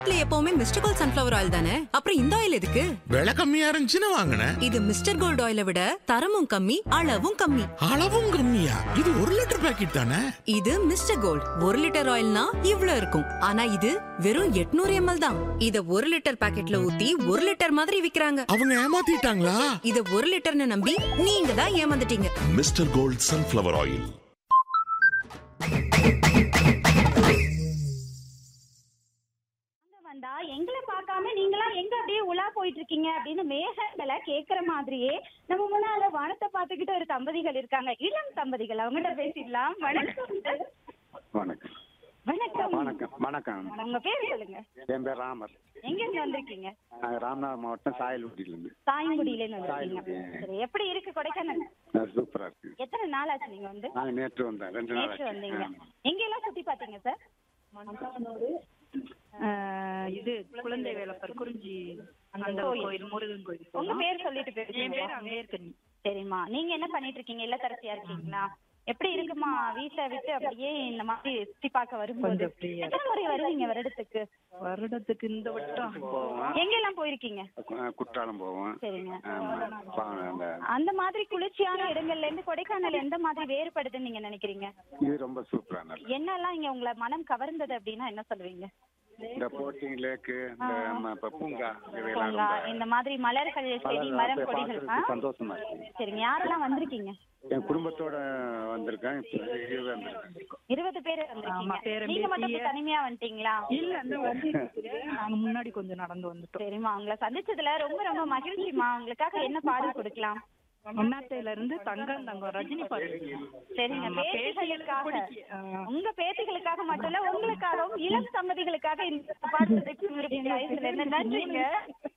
இல்ல எப்பவுமே mister gold sunflower oil தானே அப்புறம் இந்த ஆயில் எதுக்கு விலை கம்மியா இருந்துச்சுன்னு வாங்கினேன் இது மிஸ்டர் கோல்ட் ஆயிலை விட தரமும் கம்மி அளவும் கம்மி அளவும் கம்மியா இது ஒரு லிட்டர் பாக்கெட் தானே இது மிஸ்டர் கோல்ட் ஒரு லிட்டர் ஆயில்னா இவ்ளோ இருக்கும் ஆனா இது வெறும் 800 எம்எல் தான் இத ஒரு லிட்டர் பாக்கெட்ல ஊத்தி ஒரு லிட்டர் மாதிரி விக்கிறாங்க அவங்க ஏமாத்திட்டாங்களா இத ஒரு லிட்டர்னு நம்பி நீங்க தான் ஏமாந்துட்டீங்க மிஸ்டர் கோல்ட் சன்ஃப்ளவர் ஆயில் அங்க வந்தா எங்களை பார்க்காம நீங்களா எங்க அப்படியே உலா போயிட்டு இருக்கீங்க அப்படின்னு மேகங்களை கேக்குற மாதிரியே நம்ம முன்னால வானத்தை பார்த்துக்கிட்டு ஒரு தம்பதிகள் இருக்காங்க இளம் தம்பதிகள் அவங்ககிட்ட பேசிடலாம் வணக்கம் வணக்கம் வணக்கம் வணக்கம் வணக்கம் உங்க பேர் சொல்லுங்க என் பேர் ராமர் எங்க இருந்து வந்திருக்கீங்க நாங்க ராமநாதபுரம் மாவட்டம் சாயல்குடியிலேருந்து தாயங்குடியில இருந்து வந்திருக்கீங்க தாயங்குடி. சரி எப்படி இருக்கு கொடைக்கானல் சூப்பரா இருக்கு எத்தனை நாள் ஆச்சு நீங்க வந்து நாங்க நேற்று வந்தோம் ரெண்டு நாள் நேற்று ஆச்சு. வந்தீங்க ஆமா. எங்க எல்லாம் சுத்தி பாத்தீங்க சார் ஆஹ் இது குழந்தை வேலப்பர் குறிஞ்சி அந்த கோயில். கோயில் முருகன் கோயில் உங்க போனோம். பேர் சொல்லிட்டு என் பேர் பேசுங்க அம்பேத்கனி சரிம்மா நீங்க என்ன பண்ணிட்டு இருக்கீங்க இல்லத்தரசியா இருக்கீங்களா எப்படி இருக்குமா வீட்டை விட்டு அப்படியே இந்த மாதிரி சுத்தி பார்க்க வரும்போது கொஞ்சம் ஃப்ரீயா எத்தனை முறை வருவீங்க வருடத்துக்கு வருடத்துக்கு இந்த வட்டம் போவோம் எங்கெல்லாம் போயிருக்கீங்க கு- குற்றாலம் போவோம் சரிங்க ஆமா. பா- அந்த அந்த மாதிரி குளிர்ச்சியான இடங்கள்ல இருந்து கொடைக்கானல் எந்த மாதிரி வேறுபடுதுன்னு நீங்க நினைக்கிறீங்க இது ரொம்ப சூப்பரா நல்லா என்னெல்லாம் இங்க உங்களை மனம் கவர்ந்தது அப்படின்னா என்ன சொல்லுவீங்க இந்த போட்டிங் லேக்கு இந்த நம்ம இப்ப பூங்கா இதெல்லாம் பூங்கா, ரொம்ப இந்த மாதிரி மலர்கள் செடி மரம் பார்க்கறதுக்கு கொடிகள் ஆ? சந்தோஷமா இருக்கு சரிங்க யாரெல்லாம் வந்திருக்கீங்க என் குடும்பத்தோட வந்திருக்கேன் இப்ப இது வந்திருக்கேன் இருபது பேர் ஆமா, வந்திருக்கீங்க பேரன் நீங்க மட்டும் பேத்திய. இப்படி தனிமையா வந்துட்டீங்களா இல்ல அந்த வண்டி இருக்குது. நாங்க முன்னாடி கொஞ்சம் நடந்து வந்துட்டோம் சரிம்மா உங்களை சந்திச்சதுல ரொம்ப ரொம்ப மகிழ்ச்சிமா உங்களுக்காக என்ன பாடல் கொடுக்கலாம் மன்னாத்தையில இருந்து தங்கம் தங்கம் ரஜினி பாட்டு சரிங்க ஆமா, பேத்திகளுக்காக பிடிக்கும். ஆ. உங்க பேத்திகளுக்காக மட்டும் இல்ல உங்களுக்காகவும் இளம் சம்மதிகளுக்காக இந்த பாடலுக்கு விருப்பம் நன்றிங்க